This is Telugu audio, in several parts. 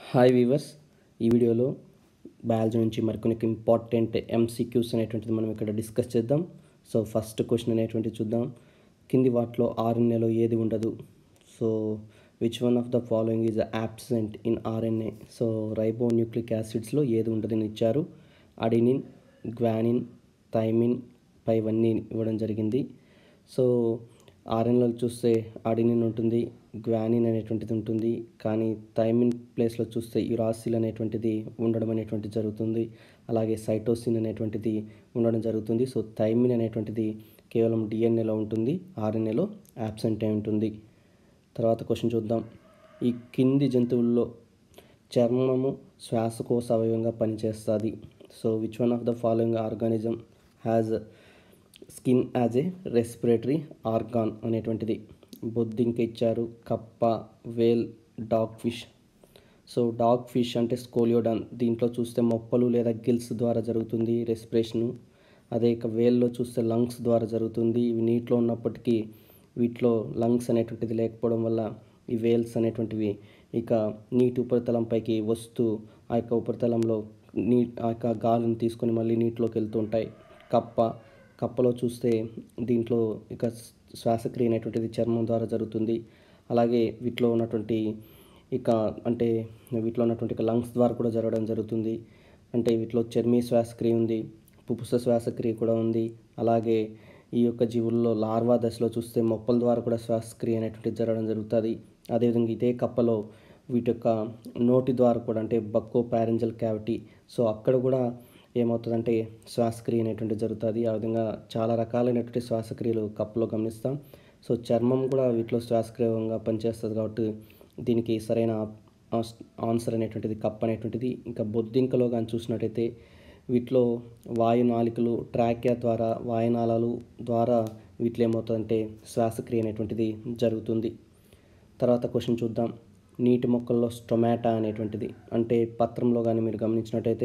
హాయ్ వీవర్స్ ఈ వీడియోలో బయాలజీ నుంచి మరికొన్ని ఇంపార్టెంట్ ఎంసీక్యూస్ అనేటువంటిది మనం ఇక్కడ డిస్కస్ చేద్దాం సో ఫస్ట్ క్వశ్చన్ అనేటువంటిది చూద్దాం కింది వాటిలో ఆర్ఎన్ఏలో ఏది ఉండదు so which one of the following is absent in RNA so ribonucleic యాసిడ్స్లో ఏది ఉండదని ఇచ్చారు అడినిన్ గ్వానిన్ థైమిన్ పైవన్నీ ఇవ్వడం జరిగింది సో ఆర్ఎన్లో చూస్తే అడినిన్ ఉంటుంది గ్వానిన్ అనేటువంటిది ఉంటుంది కానీ థైమిన్ ప్లేస్లో చూస్తే యురాసిల్ అనేటువంటిది ఉండడం అనేటువంటిది జరుగుతుంది అలాగే సైటోసిన్ అనేటువంటిది ఉండడం జరుగుతుంది సో థైమిన్ అనేటువంటిది కేవలం డిఎన్ఏలో ఉంటుంది ఆర్ఎన్ఏలో యాబ్సెంట్ అయి ఉంటుంది తర్వాత క్వశ్చన్ చూద్దాం ఈ కింది జంతువుల్లో చర్మము శ్వాసకోశ అవయవంగా పనిచేస్తుంది so which one of the following organism has skin as a respiratory organ అనేటువంటిది బొద్దింక ఇచ్చారు కప్ప whale dog fish so dog fish అంటే స్కోలియోడాన్ దీంట్లో చూస్తే మొప్పలు లేదా గిల్స్ ద్వారా జరుగుతుంది రెస్పిరేషను అదే ఇక వేల్లో చూస్తే లంగ్స్ ద్వారా జరుగుతుంది ఇవి నీటిలో ఉన్నప్పటికీ వీటిలో లంగ్స్ అనేటువంటిది లేకపోవడం వల్ల ఈ వేల్స్ అనేటువంటివి ఇక నీటి ఉపరితలంపైకి వస్తూ ఆ యొక్క ఉపరితలంలో నీ ఆ యొక్క గాలిని తీసుకొని మళ్ళీ నీటిలోకి వెళ్తూ ఉంటాయి కప్ప కప్పలో చూస్తే దీంట్లో ఇక శ్వాసక్రియ అనేటువంటిది చర్మం ద్వారా జరుగుతుంది అలాగే వీటిలో ఉన్నటువంటి ఇక అంటే వీటిలో ఉన్నటువంటి ఇక లంగ్స్ ద్వారా కూడా జరగడం జరుగుతుంది అంటే వీటిలో చర్మీ శ్వాసక్రియ ఉంది పుపుస శ్వాసక్రియ కూడా ఉంది అలాగే ఈ యొక్క జీవుల్లో లార్వా దశలో చూస్తే మొప్పల ద్వారా కూడా శ్వాసక్రియ అనేటువంటిది జరగడం జరుగుతుంది అదేవిధంగా ఇదే కప్పలో వీటి యొక్క నోటి ద్వారా కూడా అంటే బక్కో ప్యారెంజల్ క్యావిటీ సో అక్కడ కూడా ఏమవుతుందంటే శ్వాసక్రియ అనేటువంటి జరుగుతుంది ఆ విధంగా చాలా రకాలైనటువంటి శ్వాసక్రియలు కప్పులో గమనిస్తాం సో చర్మం కూడా వీటిలో శ్వాసక్రియంగా పనిచేస్తుంది కాబట్టి దీనికి సరైన ఆన్సర్ అనేటువంటిది కప్ అనేటువంటిది ఇంకా బొద్దింకలో కానీ చూసినట్టయితే వీటిలో వాయునాళికలు ట్రాక్యా ద్వారా వాయునాళాలు ద్వారా వీటిలో ఏమవుతుందంటే శ్వాసక్రియ అనేటువంటిది జరుగుతుంది తర్వాత క్వశ్చన్ చూద్దాం నీటి మొక్కల్లో స్టొమాటా అనేటువంటిది అంటే పత్రంలో కానీ మీరు గమనించినట్టయితే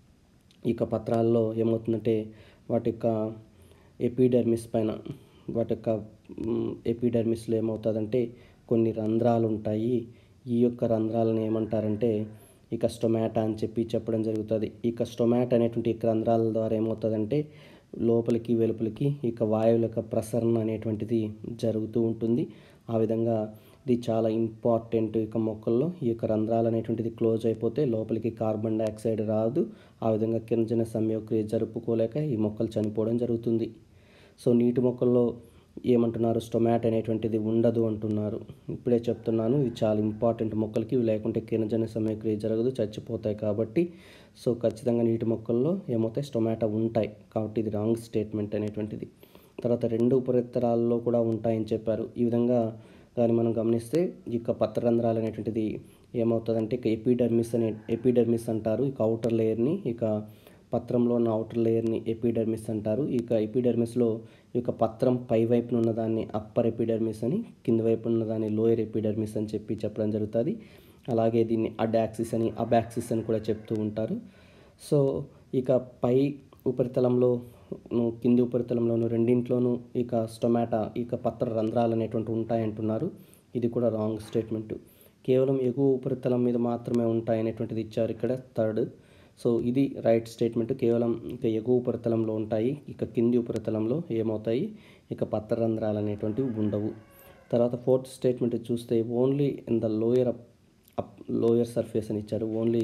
ఇక పత్రాల్లో ఏమవుతుందంటే వాటి యొక్క ఎపిడర్మిస్ పైన వాటి యొక్క ఎపిడర్మిస్లో ఏమవుతుందంటే కొన్ని రంధ్రాలు ఉంటాయి ఈ యొక్క రంధ్రాలను ఏమంటారంటే ఇక స్టొమాటా అని చెప్పి చెప్పడం జరుగుతుంది ఇక స్టొమాటా అనేటువంటి ఇక రంధ్రాల ద్వారా ఏమవుతుందంటే లోపలికి వెలుపలికి ఇక వాయువుల యొక్క ప్రసరణ అనేటువంటిది జరుగుతూ ఉంటుంది ఆ విధంగా ఇది చాలా ఇంపార్టెంట్ ఇక మొక్కల్లో ఈ యొక్క రంధ్రాలు అనేటువంటిది క్లోజ్ అయిపోతే లోపలికి కార్బన్ డైఆక్సైడ్ రాదు ఆ విధంగా కిరణజన సంయోక్రియ జరుపుకోలేక ఈ మొక్కలు చనిపోవడం జరుగుతుంది సో నీటి మొక్కల్లో ఏమంటున్నారు స్టొమాట్ అనేటువంటిది ఉండదు అంటున్నారు ఇప్పుడే చెప్తున్నాను ఇది చాలా ఇంపార్టెంట్ మొక్కలకి ఇవి లేకుంటే కిరణజన సమయక్రియ జరగదు చచ్చిపోతాయి కాబట్టి సో ఖచ్చితంగా నీటి మొక్కల్లో ఏమవుతాయి స్టొమాటో ఉంటాయి కాబట్టి ఇది రాంగ్ స్టేట్మెంట్ అనేటువంటిది తర్వాత రెండు ఉపరితరాల్లో కూడా ఉంటాయని చెప్పారు ఈ విధంగా కానీ మనం గమనిస్తే ఇక పత్రరంధ్రాలు అనేటువంటిది ఏమవుతుందంటే ఇక ఎపిడర్మిస్ అనే ఎపిడర్మిస్ అంటారు ఇక అవుటర్ లేయర్ని ఇక పత్రంలో ఉన్న అవుటర్ లేయర్ని ఎపిడర్మిస్ అంటారు ఇక ఎపిడర్మిస్లో ఈ యొక్క పత్రం పై వైపున ఉన్నదాన్ని అప్పర్ ఎపిడర్మిస్ అని కింద వైపు ఉన్నదాన్ని లోయర్ ఎపిడర్మిస్ అని చెప్పి చెప్పడం జరుగుతుంది అలాగే దీన్ని అడాక్సిస్ అని అబాక్సిస్ అని కూడా చెప్తూ ఉంటారు సో ఇక పై ఉపరితలంలో కింది ఉపరితలంలోను రెండింట్లోనూ ఇక స్టొమాటా ఇక పత్ర రంధ్రాలు అనేటువంటి ఉంటాయంటున్నారు ఇది కూడా రాంగ్ స్టేట్మెంట్ కేవలం ఎగువ ఉపరితలం మీద మాత్రమే ఉంటాయనేటువంటిది ఇచ్చారు ఇక్కడ థర్డ్ సో ఇది రైట్ స్టేట్మెంట్ కేవలం ఇక ఎగువ ఉపరితలంలో ఉంటాయి ఇక కింది ఉపరితలంలో ఏమవుతాయి ఇక పత్ర రంధ్రాలు అనేటువంటివి ఉండవు తర్వాత ఫోర్త్ స్టేట్మెంట్ చూస్తే only in the lower up lower surface అని ఇచ్చారు ఓన్లీ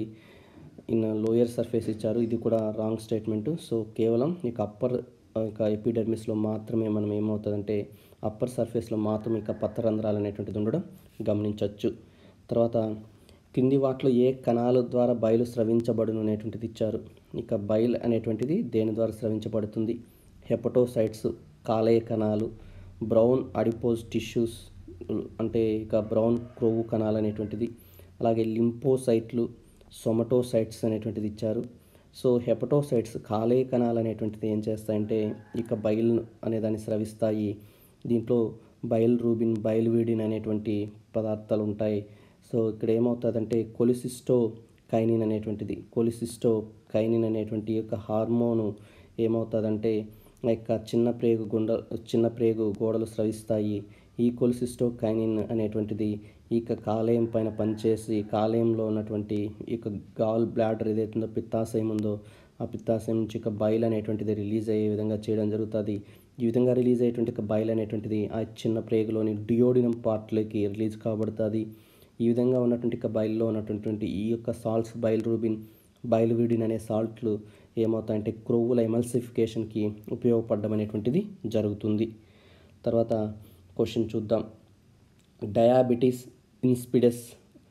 ఇన్ లోయర్ సర్ఫేస్ ఇచ్చారు ఇది కూడా రాంగ్ స్టేట్మెంట్ సో కేవలం ఇక అప్పర్ ఇక ఎపిడర్మిస్లో మాత్రమే మనం ఏమవుతుందంటే అప్పర్ సర్ఫేస్లో మాత్రం ఇక పత్రరంధ్రాలు అనేటువంటిది ఉండడం గమనించవచ్చు తర్వాత కింది వాటిలో ఏ కణాల ద్వారా బయలు స్రవించబడును అనేటువంటిది ఇచ్చారు ఇక బయల్ అనేటువంటిది దేని ద్వారా స్రవించబడుతుంది హెపటోసైట్స్ కాలేయ కణాలు బ్రౌన్ అడిపోజ్ టిష్యూస్ అంటే ఇక బ్రౌన్ క్రొవ్వు కణాలు అనేటువంటిది అలాగే లింపోసైట్లు సొమటోసైట్స్ అనేటువంటిది ఇచ్చారు సో హెపటోసైట్స్ కాలేయ కణాలు అనేటువంటిది ఏం చేస్తాయంటే ఇక బయల్ అనేదాన్ని స్రవిస్తాయి దీంట్లో బయల్ రూబిన్ బయల్ వీడిన్ అనేటువంటి పదార్థాలు ఉంటాయి సో ఇక్కడ ఏమవుతుందంటే కొలిసిస్టో కైనిన్ అనేటువంటిది కొలిసిస్టో కైనిన్ అనేటువంటి యొక్క హార్మోను ఏమవుతుందంటే యొక్క చిన్న ప్రేగు గుండ చిన్న ప్రేగు గోడలు స్రవిస్తాయి ఈ కొలిసిస్టోకైనిన్ అనేటువంటిది ఇక కాలేయం పైన పనిచేసి కాలేయంలో ఉన్నటువంటి ఇక గాల్ బ్లాడర్ ఏదైతుందో పిత్తాశయం ఉందో ఆ పిత్తాశయం నుంచి ఇక బైల్ అనేటువంటిది రిలీజ్ అయ్యే విధంగా చేయడం జరుగుతుంది ఈ విధంగా రిలీజ్ అయ్యేటువంటి ఇక బైల్ అనేటువంటిది ఆ చిన్న ప్రేగులోని డియోడినం పార్ట్లోకి రిలీజ్ కాబడుతుంది ఈ విధంగా ఉన్నటువంటి ఇక బైల్లో ఉన్నటువంటి ఈ యొక్క సాల్ట్స్ బైల్ రూబిన్ బైలువిడిన్ అనే సాల్ట్లు ఏమవుతాయంటే క్రొవ్వుల ఎమల్సిఫికేషన్కి ఉపయోగపడడం అనేటువంటిది జరుగుతుంది తర్వాత క్వశ్చన్ చూద్దాం డయాబెటీస్ ఇన్స్పిడస్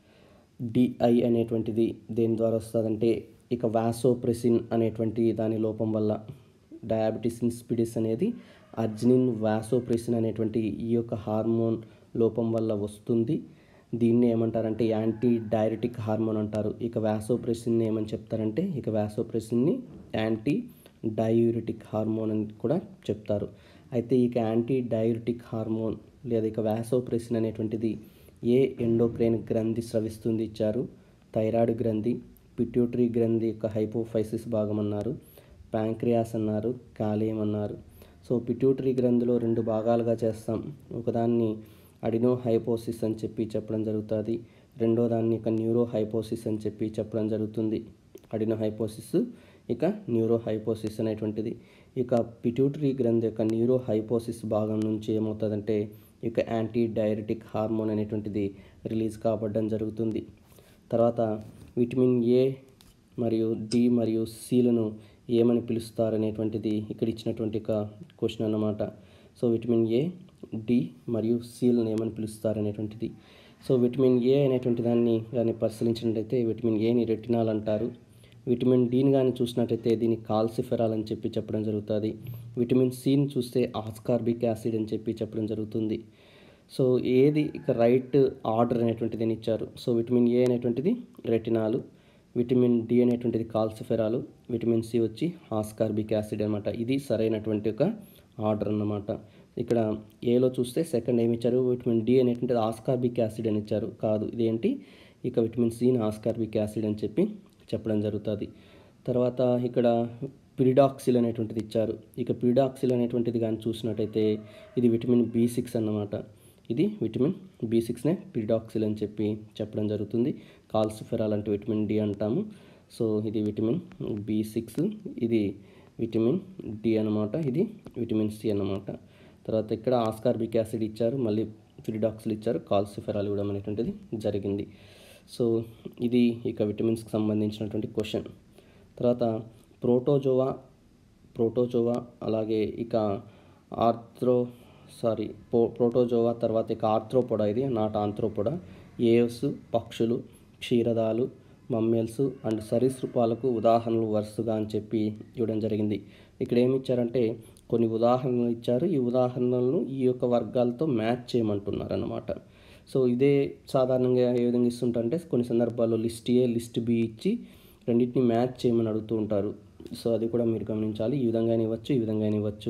డిఐ అనేటువంటిది దేని ద్వారా వస్తుందంటే ఇక వాసోప్రెసిన్ అనేటువంటి దాని లోపం వల్ల డయాబెటీస్ ఇన్స్పిడిస్ అనేది అర్జినిన్ వాసోప్రెసిన్ అనేటువంటి ఈ యొక్క హార్మోన్ లోపం వల్ల వస్తుంది దీన్ని ఏమంటారంటే యాంటీ డైరెటిక్ హార్మోన్ అంటారు ఇక వాసోప్రెసిన్ని ఏమని చెప్తారంటే ఇక వాసోప్రెసిన్ని యాంటీ డయూరిటిక్ హార్మోన్ అని కూడా చెప్తారు అయితే ఇక యాంటీ డయూరిటిక్ హార్మోన్ లేదా ఇక వాసోప్రెసిన్ అనేటువంటిది ఏ ఎండోక్రైన్ గ్రంథి స్రవిస్తుంది ఇచ్చారు థైరాయిడ్ గ్రంథి పిట్యూటరీ గ్రంథి యొక్క హైపోఫైసిస్ భాగం అన్నారు ప్యాంక్రియాస్ అన్నారు కాలేయం అన్నారు సో పిట్యూటరీ గ్రంథిలో రెండు భాగాలుగా చేస్తాం ఒకదాన్ని అడినో హైపోసిస్ అని చెప్పి చెప్పడం జరుగుతుంది రెండో దాన్ని ఇక న్యూరో హైపోసిస్ అని చెప్పి చెప్పడం జరుగుతుంది అడినో హైపోసిస్ ఇక న్యూరో హైపోసిస్ అనేటువంటిది ఇక పిట్యూటరీ గ్రంథి యొక్క న్యూరో హైపోసిస్ భాగం నుంచి ఏమవుతుందంటే ఇక యాంటీ డైరెటిక్ హార్మోన్ అనేటువంటిది రిలీజ్ కాబడడం జరుగుతుంది తర్వాత విటమిన్ ఏ మరియు డి మరియు సిలను ఏమని పిలుస్తారు అనేటువంటిది ఇక్కడ ఇచ్చినటువంటి ఒక క్వశ్చన్ అన్నమాట సో విటమిన్ ఏ డి మరియు సిలను ఏమని పిలుస్తారు అనేటువంటిది సో విటమిన్ ఏ అనేటువంటి దాన్ని కానీ పరిశీలించినట్లయితే విటమిన్ ఏని రెటినాల్ అంటారు విటమిన్ డిని కానీ చూసినట్టయితే దీన్ని కాల్సిఫెరాల్ అని చెప్పి చెప్పడం జరుగుతుంది విటమిన్ సిని చూస్తే ఆస్కార్బిక్ యాసిడ్ అని చెప్పి చెప్పడం జరుగుతుంది సో ఏది ఇక రైట్ ఆర్డర్ అనేటువంటిది ఇచ్చారు సో విటమిన్ ఏ అనేటువంటిది రెటినాలు విటమిన్ డి అనేటువంటిది కాల్సిఫెరాలు విటమిన్ సి వచ్చి ఆస్కార్బిక్ యాసిడ్ అనమాట ఇది సరైనటువంటి ఒక ఆర్డర్ అన్నమాట ఇక్కడ ఏలో చూస్తే సెకండ్ ఏమి ఇచ్చారు విటమిన్ డి అనేటువంటిది ఆస్కార్బిక్ యాసిడ్ అని ఇచ్చారు కాదు ఇదేంటి ఇక విటమిన్ సిని ఆస్కార్బిక్ యాసిడ్ అని చెప్పి చెప్పడం జరుగుతుంది తర్వాత ఇక్కడ పిరిడాక్సిల్ అనేటువంటిది ఇచ్చారు ఇక పిరిడాక్సిల్ అనేటువంటిది కానీ చూసినట్టయితే ఇది విటమిన్ బి సిక్స్ అన్నమాట ఇది విటమిన్ బి సిక్స్నే పిరిడాక్సిల్ అని చెప్పి చెప్పడం జరుగుతుంది కాల్సిఫెరాల్ అంటే విటమిన్ డి అంటాము సో ఇది విటమిన్ బి సిక్స్ ఇది విటమిన్ డి అనమాట ఇది విటమిన్ సి అన్నమాట తర్వాత ఇక్కడ ఆస్కార్బిక్ యాసిడ్ ఇచ్చారు మళ్ళీ పిరిడాక్సిల్ ఇచ్చారు కాల్సిఫెరాల్ ఇవ్వడం అనేటువంటిది జరిగింది సో ఇది ఇక విటమిన్స్కి సంబంధించినటువంటి క్వశ్చన్ తర్వాత ప్రోటోజోవా ప్రోటోజోవా అలాగే ఇక ఆర్థ్రో సారీ పో ప్రోటోజోవా తర్వాత ఇక ఆర్థ్రోపొడా ఇది నాట్ ఆంథ్రోపొడా ఏవ్స్ పక్షులు క్షీరదాలు మమ్మేల్స్ అండ్ సరీసృపాలకు ఉదాహరణలు వరుసగా అని చెప్పి ఇవ్వడం జరిగింది ఇక్కడ ఏమి ఇచ్చారంటే కొన్ని ఉదాహరణలు ఇచ్చారు ఈ ఉదాహరణలను ఈ యొక్క వర్గాలతో మ్యాచ్ చేయమంటున్నారు అన్నమాట సో ఇదే సాధారణంగా ఏ విధంగా ఇస్తుంటారంటే కొన్ని సందర్భాల్లో లిస్ట్ ఏ లిస్ట్ బి ఇచ్చి రెండింటిని మ్యాచ్ చేయమని అడుగుతూ ఉంటారు సో అది కూడా మీరు గమనించాలి ఈ విధంగా ఇవ్వచ్చు ఈ విధంగా ఇవ్వచ్చు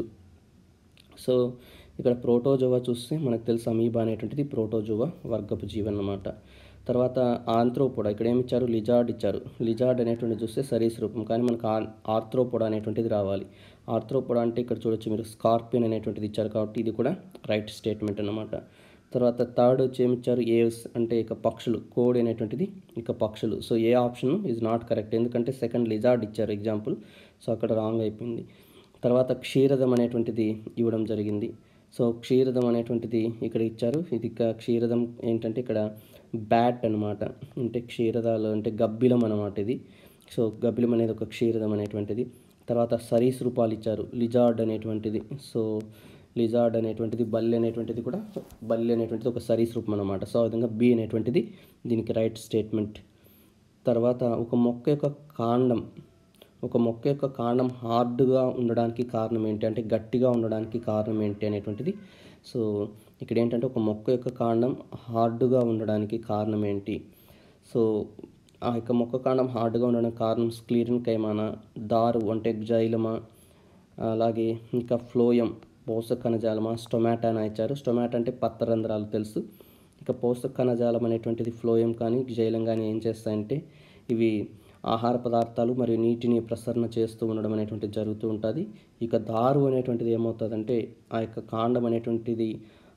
సో ఇక్కడ ప్రోటోజోవా చూస్తే మనకు తెలుసు అమీబా అనేటువంటిది ప్రోటోజోవా వర్గపు జీవన్ అన్నమాట తర్వాత ఆంథ్రోపోడా ఇక్కడ ఏమి ఇచ్చారు లిజార్డ్ ఇచ్చారు లిజార్డ్ అనేటువంటిది చూస్తే సరీసృపం కానీ మనకు ఆర్థ్రోపోడా అనేటువంటిది రావాలి ఆర్థ్రోపోడా అంటే ఇక్కడ చూడొచ్చు మీరు స్కార్పియన్ అనేటువంటిది ఇచ్చారు కాబట్టి ఇది కూడా రైట్ స్టేట్మెంట్ అన్నమాట తర్వాత థర్డ్ వచ్చి ఏమి ఇచ్చారు ఏవ్స్ అంటే ఇక పక్షులు కోడ్ అనేటువంటిది ఇక పక్షులు so A option is not correct ఎందుకంటే సెకండ్ లిజార్డ్ ఇచ్చారు ఎగ్జాంపుల్ సో అక్కడ రాంగ్ అయిపోయింది తర్వాత క్షీరదం అనేటువంటిది ఇవ్వడం జరిగింది సో క్షీరదం అనేటువంటిది ఇక్కడ ఇచ్చారు ఇది ఇక క్షీరదం ఏంటంటే ఇక్కడ బ్యాట్ అనమాట అంటే క్షీరదాలు అంటే గబ్బిలం అనమాట ఇది సో గబ్బిలం అనేది ఒక క్షీరదం అనేటువంటిది తర్వాత సరీసృపాలు ఇచ్చారు లిజార్డ్ అనేటువంటిది సో లిజార్డ్ అనేటువంటిది బల్లి అనేటువంటిది కూడా బల్లి అనేటువంటిది ఒక సరీసృపం అనమాట సో ఆ విధంగా బి అనేటువంటిది దీనికి రైట్ స్టేట్మెంట్ తర్వాత ఒక మొక్క యొక్క కాండం ఒక మొక్క యొక్క కాండం హార్డ్గా ఉండడానికి కారణం ఏంటి అంటే గట్టిగా ఉండడానికి కారణం ఏంటి అనేటువంటిది సో ఇక్కడ ఏంటంటే ఒక మొక్క యొక్క కాండం హార్డ్గా ఉండడానికి కారణం ఏంటి సో ఆ యొక్క మొక్క కాండం హార్డ్గా ఉండడానికి కారణం స్క్లీరిన్ కైమానా దారు అంటే జైలమా అలాగే ఇంకా ఫ్లోయం పోషక కణజాలమా స్టొమాటానా ఇచ్చారు స్టొమాటో అంటే పత్రరంధ్రాలు తెలుసు ఇక పోషక కణజాలం అనేటువంటిది ఫ్లోయం కానీ జైలం కానీ ఏం చేస్తాయంటే ఇవి ఆహార పదార్థాలు మరియు నీటిని ప్రసరణ చేస్తూ ఉండడం అనేటువంటిది జరుగుతూ ఉంటుంది ఇక దారు అనేటువంటిది ఏమవుతుందంటే ఆ యొక్క కాండం అనేటువంటిది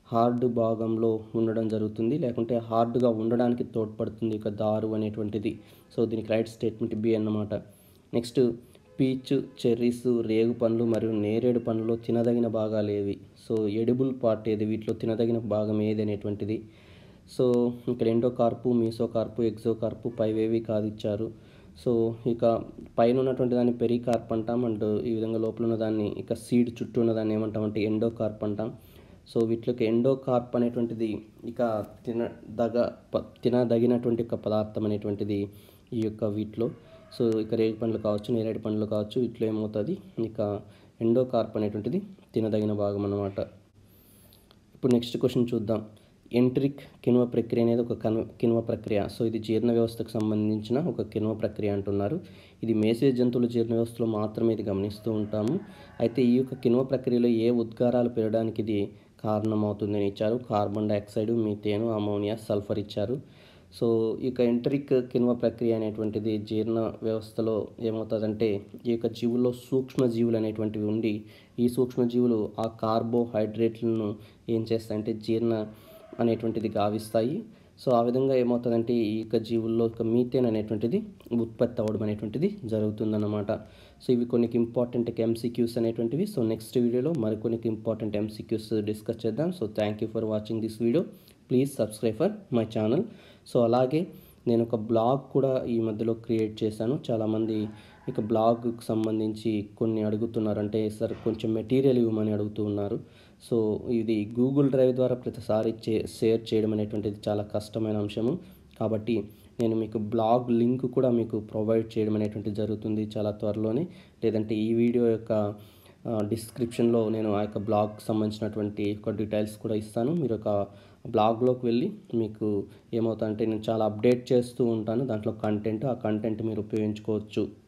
హార్డ్ భాగంలో ఉండడం జరుగుతుంది లేకుంటే హార్డ్గా ఉండడానికి తోడ్పడుతుంది ఇక దారు అనేటువంటిది సో దీనికి రైట్ స్టేట్మెంట్ బి అన్నమాట నెక్స్ట్ పీచ్ చెర్రీస్ రేగు పండ్లు మరియు నేరేడు పండ్లలో తినదగిన భాగాలు ఏవి సో ఎడిబుల్ పార్ట్ ఏది వీటిలో తినదగిన భాగం ఏది అనేటువంటిది సో ఇక్కడ ఎండోకార్పు మీసోకార్పు ఎగ్జోకార్పు పైవేవి కాదు ఇచ్చారు సో ఇక పైన ఉన్నటువంటి దాన్ని పెరికార్ప్ అంటాం అండ్ ఈ విధంగా లోపల ఉన్న దాన్ని ఇక సీడ్ చుట్టూ ఉన్న దాన్ని ఏమంటాం అంటే ఎండోకార్ప్ అంటాం సో వీటిలోకి ఎండోకార్ప్ అనేటువంటిది ఇక తినదగ ప తినదగినటువంటి ఒక పదార్థం అనేటువంటిది ఈ యొక్క వీటిలో సో ఇక రేగు పండ్లు కావచ్చు నేరేడు పండ్లు కావచ్చు వీటిలో ఏమవుతుంది ఇక ఎండోకార్ప్ అనేటువంటిది తినదగిన భాగం అన్నమాట ఇప్పుడు నెక్స్ట్ క్వశ్చన్ చూద్దాం ఎంట్రిక్ కిణ్వ ప్రక్రియ అనేది ఒక కన్ కిణ్వ ప్రక్రియ సో ఇది జీర్ణ వ్యవస్థకు సంబంధించిన ఒక కిణ్వ ప్రక్రియ అంటున్నారు ఇది మేసే జంతువుల జీర్ణ వ్యవస్థలో మాత్రమే ఇది గమనిస్తూ ఉంటాము అయితే ఈ యొక్క కిణ్వ ప్రక్రియలో ఏ ఉద్గారాలు పెరగడానికి ఇది కారణమవుతుందని ఇచ్చారు carbon dioxide methane ammonia sulphur ఇచ్చారు సో ఇక ఎంట్రిక్ కిణ్వ ప్రక్రియ అనేటువంటిది జీర్ణ వ్యవస్థలో ఏమవుతుందంటే ఈ యొక్క జీవుల్లో సూక్ష్మజీవులు అనేటువంటివి ఉండి ఈ సూక్ష్మజీవులు ఆ కార్బోహైడ్రేట్లను ఏం చేస్తాయంటే జీర్ణ అనేటువంటిది గావిస్తాయి సో ఆ విధంగా ఏమవుతుందంటే ఈ యొక్క జీవుల్లో ఒక మీథేన్ అనేటువంటిది ఉత్పత్తి అవ్వడం అనేటువంటిది జరుగుతుందన్నమాట సో ఇవి కొన్ని ఇంపార్టెంట్ ఎంసీక్యూస్ అనేటువంటివి సో నెక్స్ట్ వీడియోలో మరికొన్ని ఇంపార్టెంట్ ఎంసీక్యూస్ డిస్కస్ చేద్దాం so thank you for watching this video please subscribe for my channel so అలాగే నేను ఒక బ్లాగ్ కూడా ఈ మధ్యలో క్రియేట్ చేశాను చాలామంది ఇక బ్లాగ్కి సంబంధించి కొన్ని అడుగుతున్నారు అంటే సార్ కొంచెం మెటీరియల్ ఇవ్వమని అడుగుతూ ఉన్నారు సో ఇది గూగుల్ డ్రైవ్ ద్వారా ప్రతిసారి చే షేర్ చేయడం అనేటువంటిది చాలా కష్టమైన అంశము కాబట్టి నేను మీకు బ్లాగ్ లింక్ కూడా మీకు ప్రొవైడ్ చేయడం అనేటువంటిది జరుగుతుంది చాలా త్వరలోనే లేదంటే ఈ వీడియో యొక్క డిస్క్రిప్షన్లో నేను ఆ యొక్క బ్లాగ్కి సంబంధించినటువంటి ఒక డీటెయిల్స్ కూడా ఇస్తాను మీరు ఒక బ్లాగ్లోకి వెళ్ళి మీకు ఏమవుతుందంటే నేను చాలా అప్డేట్ చేస్తూ ఉంటాను దాంట్లో కంటెంట్ ఆ కంటెంట్ మీరు ఉపయోగించుకోవచ్చు